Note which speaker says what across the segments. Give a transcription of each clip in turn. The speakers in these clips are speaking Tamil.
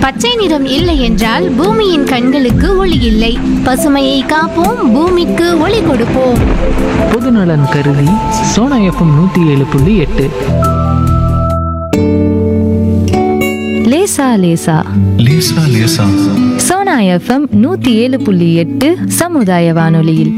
Speaker 1: பச்சை நிறம் இல்லை என்றால் பூமியின் கண்களுக்கு ஒளி இல்லை பசுமையை காப்போம் பூமிக்கு ஒளி கொடுப்போம்
Speaker 2: பொதுநலன் கருதி சோனா எஃப்எம் நூற்றி ஏழு புள்ளி எட்டு
Speaker 3: லேசா லேசா
Speaker 4: லேசா லேசா
Speaker 3: சோனா எஃப்எம் நூத்தி ஏழு புள்ளி எட்டு சமுதாய வானொலியில்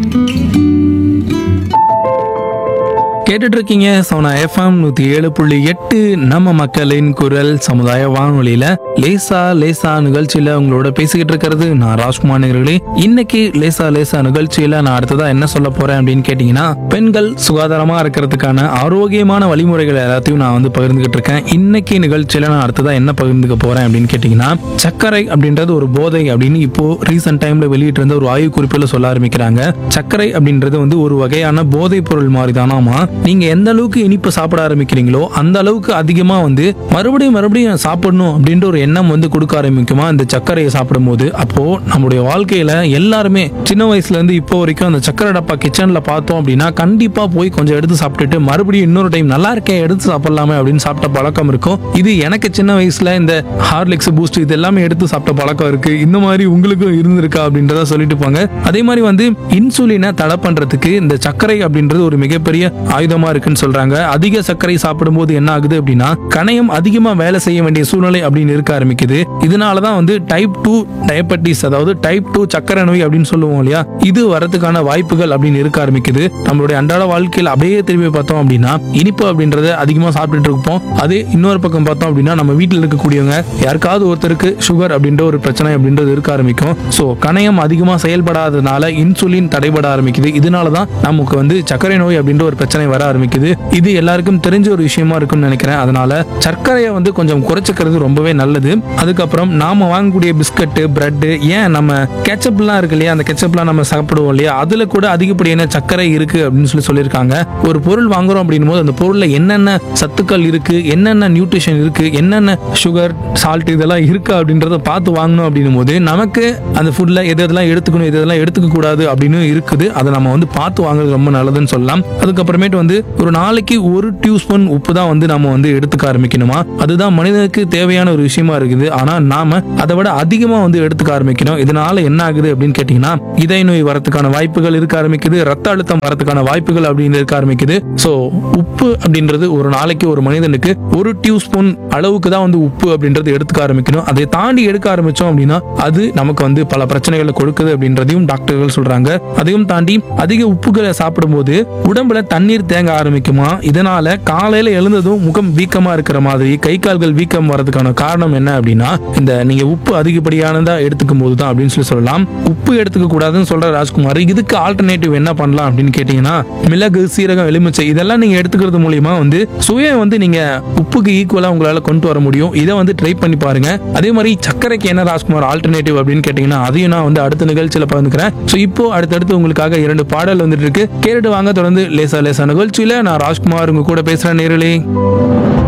Speaker 5: கேட்டுட்டு இருக்கீங்க சோனா எஃப்எம் நூத்தி ஏழு புள்ளி எட்டு நம்ம மக்களின் குரல் சமுதாய வானொலியில லேசா லேசா நிகழ்ச்சியில உங்களோட பேசிக்கிட்டு இருக்கிறது நான் ராஜ்குமார் நேயர்களே இன்னைக்கு லேசா லேசா நிகழ்ச்சியில நான் அடுத்ததா என்ன சொல்ல போறேன் அப்படின்னு கேட்டீங்கன்னா பெண்கள் சுகாதாரமா இருக்கிறதுக்கான ஆரோக்கியமான வழிமுறைகள் எல்லாத்தையும் நான் வந்து பகிர்ந்துகிட்டு இருக்கேன் இன்னைக்கு நிகழ்ச்சியில நான் அடுத்ததா என்ன பகிர்ந்துக்க போறேன் அப்படின்னு கேட்டீங்கன்னா சர்க்கரை அப்படின்றது ஒரு போதை அப்படின்னு இப்போ ரீசெண்ட் டைம்ல வெளியிட்டு இருந்த ஒரு ஆய்வு குறிப்பில் சொல்ல ஆரம்பிக்கிறாங்க சர்க்கரை அப்படின்றது வந்து ஒரு வகையான போதைப் பொருள் மாதிரி தானாமா நீங்க எந்த அளவுக்கு இனிப்பு சாப்பிட ஆரம்பிக்கிறீங்களோ அந்த அளவுக்கு அதிகமா வந்து மறுபடியும் மறுபடியும் சாப்பிடணும் அப்படின்ற ஒரு எண்ணம் வந்து கொடுக்க ஆரம்பிக்குமா இந்த சர்க்கரையை சாப்பிடும்போது அப்போ நம்முடைய வாழ்க்கையில எல்லாருமே சின்ன வயசுல இருந்து இப்போ வரைக்கும் அந்த சர்க்கரை டப்பா கிச்சன்ல பார்த்தோம் அப்படின்னா கண்டிப்பா போய் கொஞ்சம் எடுத்து சாப்பிட்டுட்டு மறுபடியும் இன்னொரு டைம் நல்லா இருக்கே எடுத்து சாப்பிடலாமே அப்படின்னு சாப்பிட்ட பழக்கம் இருக்கும் இது எனக்கு சின்ன வயசுல இந்த ஹார்லிக்ஸ் பூஸ்ட் இது எல்லாமே எடுத்து சாப்பிட்ட பழக்கம் இருக்கு இந்த மாதிரி உங்களுக்கும் இருந்திருக்கா அப்படின்றத சொல்லிட்டு போங்க அதே மாதிரி வந்து இன்சுலினை தடை பண்றதுக்கு இந்த சர்க்கரை அப்படின்றது ஒரு மிகப்பெரிய ஆயுதமா இருக்குன்னு சொல்றாங்க அதிக சர்க்கரை சாப்பிடும்போது என்ன ஆகுது அப்படின்னா கணையம் அதிகமா வேலை செய்ய வேண்டிய சூழ்நிலை அப்படின்னு இருக்க ஆரம்பிக்குது இதனாலதான் வந்து டைப் டூ டயபெட்டிஸ் அதாவது டைப் டூ சர்க்கரை நோய் அப்படின்னு சொல்லுவோம் இல்லையா இது வரதுக்கான வாய்ப்புகள் அப்படின்னு இருக்க ஆரம்பிக்குது நம்மளுடைய அன்றாட வாழ்க்கையில் அப்படியே திரும்பி பார்த்தோம் அப்படின்னா இனிப்பு அப்படின்றத அதிகமா சாப்பிட்டுட்டு இருப்போம் அதே இன்னொரு பக்கம் பார்த்தோம் அப்படின்னா நம்ம வீட்டில் இருக்கக்கூடியவங்க யாருக்காவது ஒருத்தருக்கு சுகர் அப்படின்ற ஒரு பிரச்சனை அப்படின்றது இருக்க ஆரம்பிக்கும் ஸோ கணையம் அதிகமாக செயல்படாததுனால இன்சுலின் தடைபட ஆரம்பிக்குது இதனால தான் நமக்கு வந்து சர்க்கரை நோய் அப்படின்ற ஒரு பிரச்சனை வர ஆரம்பிக்குது இது எல்லாருக்கும் தெரிஞ்ச ஒரு விஷயமா இருக்கும்னு நினைக்கிறேன் அதனால சர்க்கரையை வந்து கொஞ்சம் குறைச்சிக்கிறது ரொம்பவே நல்லது அதுக்கப்புறம் நாம வாங்கக்கூடிய பிஸ்கட்டு பிரெட் ஏன் நம்ம கெச்சப்லாம் இருக்கு இல்லையா அந்த கெச்சப்லாம் நம்ம சாப்பிடுவோம் இல்லையா அதுல கூட அதிகப்படியான சர்க்கரை இருக்கு அப்படின்னு சொல்லி சொல்லியிருக்காங்க ஒரு பொருள் வாங்குறோம் அப்படின்னும் போது அந்த பொருள்ல என்னென்ன சத்துக்கள் இருக்கு என்னென்ன நியூட்ரிஷன் இருக்கு என்னென்ன சுகர் சால்ட் இதெல்லாம் இருக்கு அப்படின்றத பார்த்து வாங்கணும் அப்படின்னும் போது நமக்கு அந்த ஃபுட்ல எது எதெல்லாம் எடுத்துக்கணும் எது எதெல்லாம் எடுத்துக்க கூடாது அப்படின்னு இருக்குது அதை நம்ம வந்து பார்த்து வாங்குறது ரொம்ப நல்லதுன்னு சொல்லலாம் அதுக்கப்புறமேட்டு வந்து ஒரு நாளைக்கு ஒரு டியூஸ்பூன் உப்பு தான் வந்து நம்ம வந்து எடுத்துக்க ஆரம்பிக்கணுமா அதுதான் மனிதனுக்கு தேவையான ஒரு விஷயமா இருக்குது ஆனா நாம அதை விட அதிகமா வந்து எடுத்துக்க ஆரம்பிக்கணும் இதனால என்ன ஆகுது அப்படின்னு கேட்டீங்கன்னா இதய நோய் வரதுக்கான வாய்ப்புகள் இருக்க ஆரம்பிக்குது ரத்த அழுத்தம் வரதுக்கான வாய்ப்புகள் அப்படின்னு இருக்க ஆரம்பிக்குது ஸோ உப்பு அப்படின்றது ஒரு நாளைக்கு ஒரு மனிதனுக்கு ஒரு டியூஸ்பூன் அளவுக்கு தான் வந்து உப்பு அப்படின்றது எடுத்துக்க ஆரம்பிக்கணும் அதை தாண்டி எடுக்க ஆரம்பிச்சோம் அப்படின்னா அது நமக்கு வந்து பல பிரச்சனைகளை கொடுக்குது அப்படின்றதையும் டாக்டர்கள் சொல்றாங்க அதையும் தாண்டி அதிக உப்புகளை சாப்பிடும்போது உடம்புல தண்ணீர் தேங்க ஆரம்பிக்குமா இதனால காலையில எழுந்ததும் முகம் வீக்கமா இருக்கிற மாதிரி கை கால்கள் வீக்கம் வரதுக்கான காரணம் என்ன அப்படின்னா இந்த நீங்க உப்பு அதிகப்படியானதா எடுத்துக்கும் போது தான் அப்படின்னு சொல்லி சொல்லலாம் உப்பு எடுத்துக்க கூடாதுன்னு சொல்ற ராஜ்குமார் இதுக்கு ஆல்டர்னேட்டிவ் என்ன பண்ணலாம் அப்படின்னு கேட்டீங்கன்னா மிளகு சீரகம் எலுமிச்சை இதெல்லாம் நீங்க எடுத்துக்கிறது மூலியமா வந்து சுவையை வந்து நீங்க உப்புக்கு ஈக்குவலா உங்களால கொண்டு வர முடியும் இதை வந்து ட்ரை பண்ணி பாருங்க அதே மாதிரி சர்க்கரைக்கு என்ன ராஜ்குமார் ஆல்டர்னேட்டிவ் அப்படின்னு கேட்டீங்கன்னா அதையும் நான் வந்து அடுத்த நிகழ்ச்சியில பகிர்ந்துக்கிறேன் ஸோ இப்போ அடுத்தடுத்து உங்களுக்காக இரண்டு பாடல் வந்துட்டு இருக்கு கேட்டுட்டு வாங்க தொடர்ந்து லேசா லேசா நிகழ்ச்சியில நான் ராஜ்குமார் உங்க கூட பேசுறேன் நேரலே